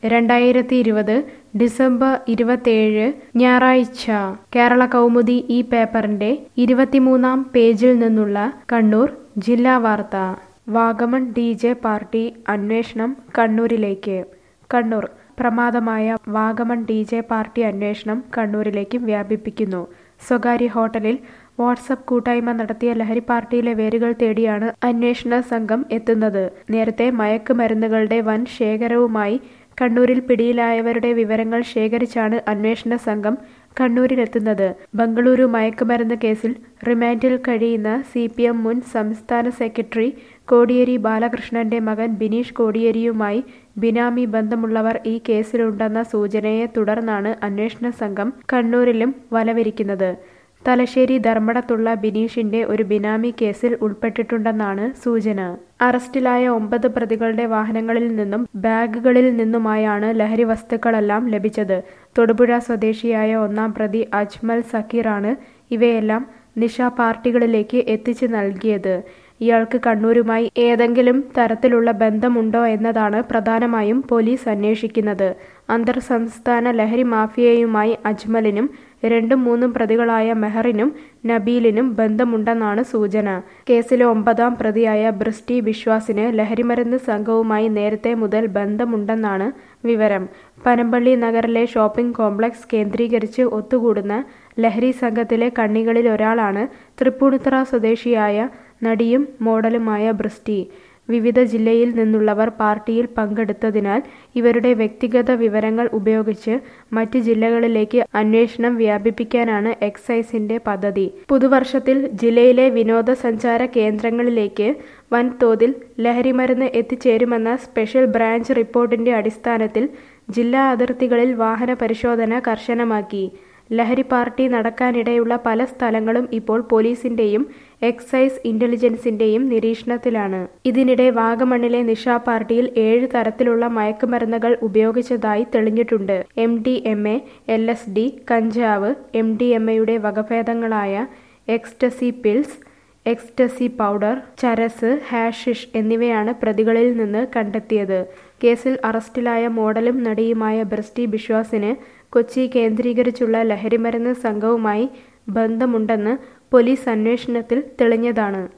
രണ്ടായിരത്തി ഇരുപത് ഡിസംബർ ഇരുപത്തേഴ് ഞായറാഴ്ച കേരള കൗമുദി ഈ പേപ്പറിന്റെ ഇരുപത്തിമൂന്നാം പേജിൽ നിന്നുള്ള കണ്ണൂർ ജില്ലാ വാർത്ത വാഗമൺ ഡി ജെ പാർട്ടി അന്വേഷണം കണ്ണൂരിലേക്ക് കണ്ണൂർ പ്രമാദമായ വാഗമൺ ഡി ജെ പാർട്ടി അന്വേഷണം കണ്ണൂരിലേക്ക് വ്യാപിപ്പിക്കുന്നു സ്വകാര്യ ഹോട്ടലിൽ വാട്സപ്പ് കൂട്ടായ്മ നടത്തിയ ലഹരി പാർട്ടിയിലെ വേരുകൾ തേടിയാണ് അന്വേഷണ സംഘം എത്തുന്നത് നേരത്തെ മയക്കുമരുന്നുകളുടെ വൻ ശേഖരവുമായി കണ്ണൂരിൽ പിടിയിലായവരുടെ വിവരങ്ങൾ ശേഖരിച്ചാണ് അന്വേഷണ സംഘം കണ്ണൂരിലെത്തുന്നത് ബംഗളൂരു മയക്കുമരുന്ന് കേസിൽ റിമാൻഡിൽ കഴിയുന്ന സി പി എം മുൻ സംസ്ഥാന സെക്രട്ടറി കോടിയേരി ബാലകൃഷ്ണന്റെ മകൻ ബിനീഷ് കോടിയേരിയുമായി ബിനാമി ബന്ധമുള്ളവർ ഈ കേസിലുണ്ടെന്ന സൂചനയെ തുടർന്നാണ് അന്വേഷണ സംഘം കണ്ണൂരിലും വലവിരിക്കുന്നത് തലശ്ശേരി ധർമ്മടത്തുള്ള ബിനീഷിന്റെ ഒരു ബിനാമി കേസിൽ ഉൾപ്പെട്ടിട്ടുണ്ടെന്നാണ് സൂചന അറസ്റ്റിലായ ഒമ്പത് പ്രതികളുടെ വാഹനങ്ങളിൽ നിന്നും ബാഗുകളിൽ നിന്നുമായാണ് ലഹരി വസ്തുക്കളെല്ലാം ലഭിച്ചത് തൊടുപുഴ സ്വദേശിയായ ഒന്നാം പ്രതി അജ്മൽ സക്കീറാണ് ഇവയെല്ലാം നിശ പാർട്ടികളിലേക്ക് എത്തിച്ചു നൽകിയത് ഇയാൾക്ക് കണ്ണൂരുമായി ഏതെങ്കിലും തരത്തിലുള്ള ബന്ധമുണ്ടോ എന്നതാണ് പ്രധാനമായും പോലീസ് അന്വേഷിക്കുന്നത് അന്തർ സംസ്ഥാന ലഹരി മാഫിയയുമായി അജ്മലിനും രണ്ടും മൂന്നും പ്രതികളായ മെഹറിനും നബീലിനും ബന്ധമുണ്ടെന്നാണ് സൂചന കേസിലെ ഒമ്പതാം പ്രതിയായ ബ്രിസ്റ്റി ബിശ്വാസിന് ലഹരിമരുന്ന് സംഘവുമായി നേരത്തെ മുതൽ ബന്ധമുണ്ടെന്നാണ് വിവരം പനമ്പള്ളി നഗറിലെ ഷോപ്പിംഗ് കോംപ്ലക്സ് കേന്ദ്രീകരിച്ച് ഒത്തുകൂടുന്ന ലഹരി സംഘത്തിലെ കണ്ണികളിൽ ഒരാളാണ് തൃപ്പൂണിത്തറ സ്വദേശിയായ നടിയും മോഡലുമായ ബ്രിസ്റ്റി വിവിധ ജില്ലയിൽ നിന്നുള്ളവർ പാർട്ടിയിൽ പങ്കെടുത്തതിനാൽ ഇവരുടെ വ്യക്തിഗത വിവരങ്ങൾ ഉപയോഗിച്ച് മറ്റ് ജില്ലകളിലേക്ക് അന്വേഷണം വ്യാപിപ്പിക്കാനാണ് എക്സൈസിന്റെ പദ്ധതി പുതുവർഷത്തിൽ ജില്ലയിലെ വിനോദസഞ്ചാര കേന്ദ്രങ്ങളിലേക്ക് വൻതോതിൽ ലഹരിമരുന്ന് എത്തിച്ചേരുമെന്ന സ്പെഷ്യൽ ബ്രാഞ്ച് റിപ്പോർട്ടിന്റെ അടിസ്ഥാനത്തിൽ ജില്ലാ അതിർത്തികളിൽ വാഹന പരിശോധന കർശനമാക്കി ലഹരി പാർട്ടി നടക്കാനിടയുള്ള പല സ്ഥലങ്ങളും ഇപ്പോൾ പോലീസിന്റെയും എക്സൈസ് ഇന്റലിജൻസിന്റെയും നിരീക്ഷണത്തിലാണ് ഇതിനിടെ വാഗമണ്ണിലെ നിഷ പാർട്ടിയിൽ ഏഴ് തരത്തിലുള്ള മയക്കുമരുന്നുകൾ ഉപയോഗിച്ചതായി തെളിഞ്ഞിട്ടുണ്ട് M D M A L S D കഞ്ചാവ് എം ഡി എം എയുടെ വകഭേദങ്ങളായ എക്സ്റ്റസി പിൽസ് എക്സ്റ്റസി പൗഡർ ചരസ് ഹാഷിഷ് എന്നിവയാണ് പ്രതികളിൽ നിന്ന് കണ്ടെത്തിയത് കേസിൽ അറസ്റ്റിലായ മോഡലും നടിയുമായ ബ്രിസ്റ്റി ബിശ്വാസിന് കൊച്ചി കേന്ദ്രീകരിച്ചുള്ള ലഹരിമരുന്ന് സംഘവുമായി ബന്ധമുണ്ടെന്ന് പോലീസ് അന്വേഷണത്തിൽ തെളിഞ്ഞതാണ്